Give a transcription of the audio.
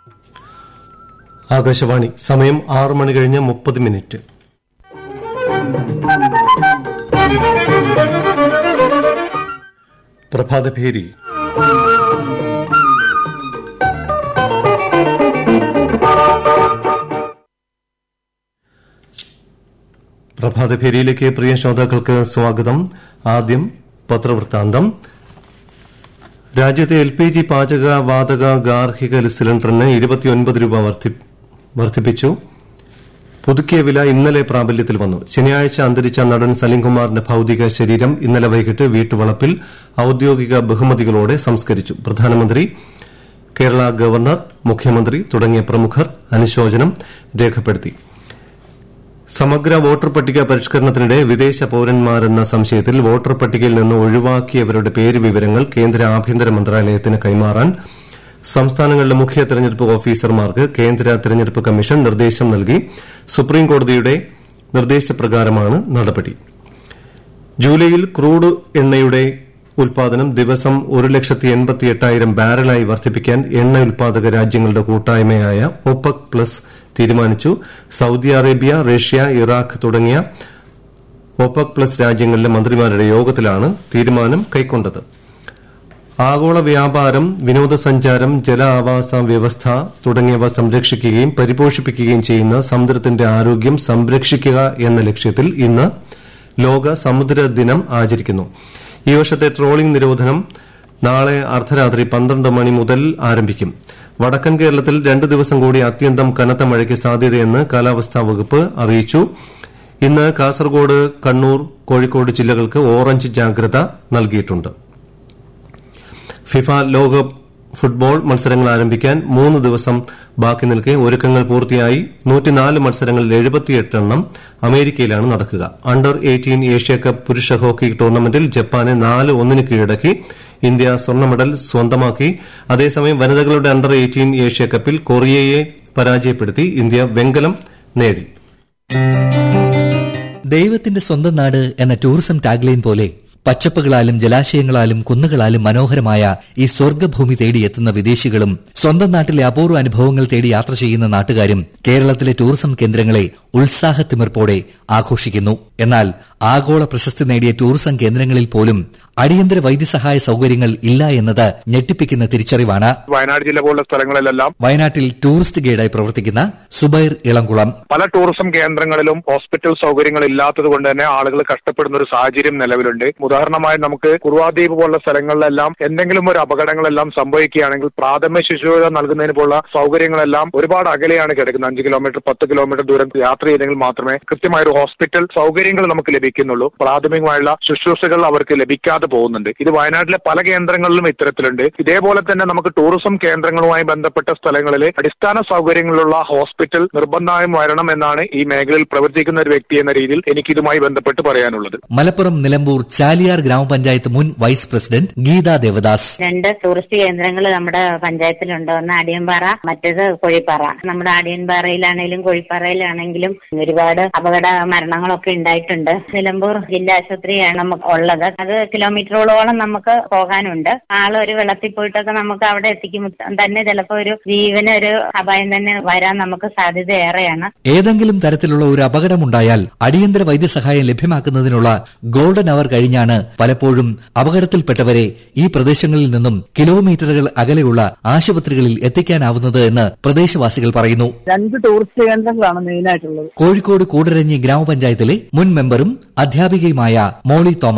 ആകാശവാണി സമയം ആറ് മണി കഴിഞ്ഞ് മുപ്പത് മിനിറ്റ് പ്രഭാതഭേരി പ്രഭാതഭേരിയിലേക്ക് പ്രിയ ശ്രോതാക്കൾക്ക് സ്വാഗതം ആദ്യം പത്രവൃത്താന്തം രാജ്യത്തെ എൽ പി ജി പാചക വാതക ഗാർഹിക സിലിണ്ടറിന് ഇരുപത്തിയൊൻപത് രൂപ വർധി- വർധിപ്പിച്ചു പുതുക്കിയ വില ഇന്നലെ പ്രാബല്യത്തിൽ വന്നു ശനിയാഴ്ച അന്തരിച്ച നടൻ സലിംകുമാറിന്റെ ഭൌതിക ശരീരം ഇന്നലെ വൈകിട്ട് വീട്ടുവളപ്പിൽ ഔദ്യോഗിക ബഹുമതികളോടെ സംസ്കരിച്ചു പ്രധാനമന്ത്രി കേരള ഗവർണർ മുഖ്യമന്ത്രി തുടങ്ങിയ പ്രമുഖർ അനുശോചനം രേഖപ്പെടുത്തി സമഗ്ര വോട്ടർ പട്ടിക പരിഷ്കരണത്തിനിടെ വിദേശ പൌരന്മാരെന്ന സംശയത്തിൽ വോട്ടർ പട്ടികയിൽ നിന്ന് ഒഴിവാക്കിയവരുടെ പേര് വിവരങ്ങൾ കേന്ദ്ര ആഭ്യന്തര മന്ത്രാലയത്തിന് കൈമാറാൻ സംസ്ഥാനങ്ങളിലെ മുഖ്യ തെരഞ്ഞെടുപ്പ് ഓഫീസർമാർക്ക് കേന്ദ്ര തെരഞ്ഞെടുപ്പ് കമ്മീഷൻ നിർദ്ദേശം നൽകി സുപ്രീംകോടതിയുടെ നിർദ്ദേശപ്രകാരമാണ് നടപടി ജൂലൈയിൽ ക്രൂഡ് എണ്ണയുടെ ഉൽപാദനം ദിവസം ഒരു ലക്ഷത്തി എൺപത്തി എട്ടായിരം ബാരലായി വർദ്ധിപ്പിക്കാൻ എണ്ണ ഉൽപാദക രാജ്യങ്ങളുടെ കൂട്ടായ്മയായ ഒപെക് പ്ലസ് തീരുമാനിച്ചു സൌദി അറേബ്യ റഷ്യ ഇറാഖ് തുടങ്ങിയ ഒപെക് പ്ലസ് രാജ്യങ്ങളിലെ മന്ത്രിമാരുടെ യോഗത്തിലാണ് തീരുമാനം കൈക്കൊണ്ടത് ആഗോള വ്യാപാരം വിനോദസഞ്ചാരം ജല ആവാസ വ്യവസ്ഥ തുടങ്ങിയവ സംരക്ഷിക്കുകയും പരിപോഷിപ്പിക്കുകയും ചെയ്യുന്ന സമുദ്രത്തിന്റെ ആരോഗ്യം സംരക്ഷിക്കുക എന്ന ലക്ഷ്യത്തിൽ ഇന്ന് ലോക സമുദ്ര ദിനം ആചരിക്കുന്നു ഈ വർഷത്തെ ട്രോളിംഗ് നിരോധനം നാളെ അർദ്ധരാത്രി പന്ത്രണ്ട് മണി മുതൽ ആരംഭിക്കും വടക്കൻ കേരളത്തിൽ രണ്ട് ദിവസം കൂടി അത്യന്തം കനത്ത മഴയ്ക്ക് സാധ്യതയെന്ന് കാലാവസ്ഥാ വകുപ്പ് അറിയിച്ചു ഇന്ന് കാസർഗോഡ് കണ്ണൂർ കോഴിക്കോട് ജില്ലകൾക്ക് ഓറഞ്ച് ജാഗ്രത നൽകിയിട്ടുണ്ട് ഫിഫ ലോകകപ്പ് ഫുട്ബോൾ മത്സരങ്ങൾ ആരംഭിക്കാൻ മൂന്ന് ദിവസം ബാക്കി നിൽക്കെ ഒരുക്കങ്ങൾ പൂർത്തിയായി നൂറ്റിനാല് മത്സരങ്ങളിൽ എഴുപത്തിയെട്ട് എണ്ണം അമേരിക്കയിലാണ് നടക്കുക അണ്ടർ എയ്റ്റീൻ ഏഷ്യാകപ്പ് പുരുഷ ഹോക്കി ടൂർണമെന്റിൽ ജപ്പാനെ നാല് ഒന്നിന് കീഴടക്കി ഇന്ത്യ സ്വർണ്ണ മെഡൽ സ്വന്തമാക്കി അതേസമയം വനിതകളുടെ അണ്ടർ എയ്റ്റീൻ ഏഷ്യാകപ്പിൽ കൊറിയയെ പരാജയപ്പെടുത്തി ഇന്ത്യ വെങ്കലം നേടി ദൈവത്തിന്റെ സ്വന്തം നാട് എന്ന ടൂറിസം ടാഗ്ലൈൻ പോലെ പച്ചപ്പുകളാലും ജലാശയങ്ങളാലും കുന്നുകളാലും മനോഹരമായ ഈ സ്വർഗ്ഗഭൂമി തേടിയെത്തുന്ന വിദേശികളും സ്വന്തം നാട്ടിലെ അപൂർവ അനുഭവങ്ങൾ തേടി യാത്ര ചെയ്യുന്ന നാട്ടുകാരും കേരളത്തിലെ ടൂറിസം കേന്ദ്രങ്ങളെ ഉത്സാഹത്തിമിർപ്പോടെ ആഘോഷിക്കുന്നു എന്നാൽ ആഗോള പ്രശസ്തി നേടിയ ടൂറിസം കേന്ദ്രങ്ങളിൽ പോലും അടിയന്തര വൈദ്യസഹായ സൌകര്യങ്ങൾ ഇല്ല എന്നത് ഞെട്ടിപ്പിക്കുന്ന തിരിച്ചറിവാണ് വയനാട് ജില്ല പോലുള്ള സ്ഥലങ്ങളിലെല്ലാം വയനാട്ടിൽ ടൂറിസ്റ്റ് ഗൈഡായി പ്രവർത്തിക്കുന്ന സുബൈർ ഇളംകുളം പല ടൂറിസം കേന്ദ്രങ്ങളിലും ഹോസ്പിറ്റൽ സൗകര്യങ്ങൾ ഇല്ലാത്തത് കൊണ്ട് തന്നെ ആളുകൾ കഷ്ടപ്പെടുന്ന ഒരു സാഹചര്യം നിലവിലുണ്ട് ഉദാഹരണമായി നമുക്ക് കുറുവാദ്വീപ് പോലുള്ള സ്ഥലങ്ങളിലെല്ലാം എന്തെങ്കിലും ഒരു അപകടങ്ങളെല്ലാം സംഭവിക്കുകയാണെങ്കിൽ പ്രാഥമിക ശുശ്രൂഷ നൽകുന്നതിന് പോലുള്ള സൗകര്യങ്ങളെല്ലാം ഒരുപാട് അകലെയാണ് കിടക്കുന്നത് അഞ്ച് കിലോമീറ്റർ പത്ത് കിലോമീറ്റർ ദൂരം യാത്ര ചെയ്തെങ്കിൽ മാത്രമേ കൃത്യമായ ഒരു ഹോസ്പിറ്റൽ സൗകര്യങ്ങൾ നമുക്ക് ലഭിക്കുന്നുള്ളൂ പ്രാഥമികമായുള്ള ശുശ്രൂഷകൾ അവർക്ക് ലഭിക്കാതെ പോകുന്നുണ്ട് ഇത് വയനാട്ടിലെ പല കേന്ദ്രങ്ങളിലും ഇത്തരത്തിലുണ്ട് ഇതേപോലെ തന്നെ നമുക്ക് ടൂറിസം കേന്ദ്രങ്ങളുമായി ബന്ധപ്പെട്ട സ്ഥലങ്ങളിൽ അടിസ്ഥാന സൗകര്യങ്ങളുള്ള ഹോസ്പിറ്റൽ നിർബന്ധമായും വരണം എന്നാണ് ഈ മേഖലയിൽ പ്രവർത്തിക്കുന്ന ഒരു വ്യക്തി എന്ന രീതിയിൽ എനിക്ക് ഇതുമായി ബന്ധപ്പെട്ട് പറയാനുള്ളത് മലപ്പുറം നിലമ്പൂർ ചാലിയാർ ഗ്രാമപഞ്ചായത്ത് മുൻ വൈസ് പ്രസിഡന്റ് ഗീതാ ദേവദാസ് രണ്ട് ടൂറിസ്റ്റ് കേന്ദ്രങ്ങൾ നമ്മുടെ പഞ്ചായത്തിലുണ്ട് ഒന്ന് ആടിയൻപാറ മറ്റേത് കോഴിപ്പാറ നമ്മുടെ ആടിയൻപാറയിലാണെങ്കിലും കോഴിപ്പാറയിലാണെങ്കിലും ഒരുപാട് അപകട മരണങ്ങളൊക്കെ ഉണ്ടായിട്ടുണ്ട് നിലമ്പൂർ ജില്ലാ ആശുപത്രിയാണ് നമുക്ക് ഉള്ളത് അത് കിലോമീറ്ററോളം നമുക്ക് പോകാനുണ്ട് ആള് ഒരു വെള്ളത്തിൽ പോയിട്ടൊക്കെ നമുക്ക് അവിടെ എത്തിക്കും തന്നെ ചിലപ്പോ ഒരു ജീവന് ഒരു അപായം തന്നെ വരാൻ നമുക്ക് സാധ്യത ഏറെയാണ് ഏതെങ്കിലും തരത്തിലുള്ള ഒരു അപകടമുണ്ടായാൽ അടിയന്തര വൈദ്യസഹായം ലഭ്യമാക്കുന്നതിനുള്ള ഗോൾഡൻ അവർ കഴിഞ്ഞാണ് പലപ്പോഴും അപകടത്തിൽപ്പെട്ടവരെ ഈ പ്രദേശങ്ങളിൽ നിന്നും കിലോമീറ്ററുകൾ അകലെയുള്ള ആശുപത്രികളിൽ എത്തിക്കാനാവുന്നത് എന്ന് പ്രദേശവാസികൾ പറയുന്നു രണ്ട് ടൂറിസ്റ്റ് കേന്ദ്രങ്ങളാണ് മെയിൻ ആയിട്ടുള്ളത് കോഴിക്കോട് കൂടരഞ്ഞി ഗ്രാമപഞ്ചായത്തിലെ മുൻ മെമ്പറും അധ്യാപികയുമായ മോളി തോമസ്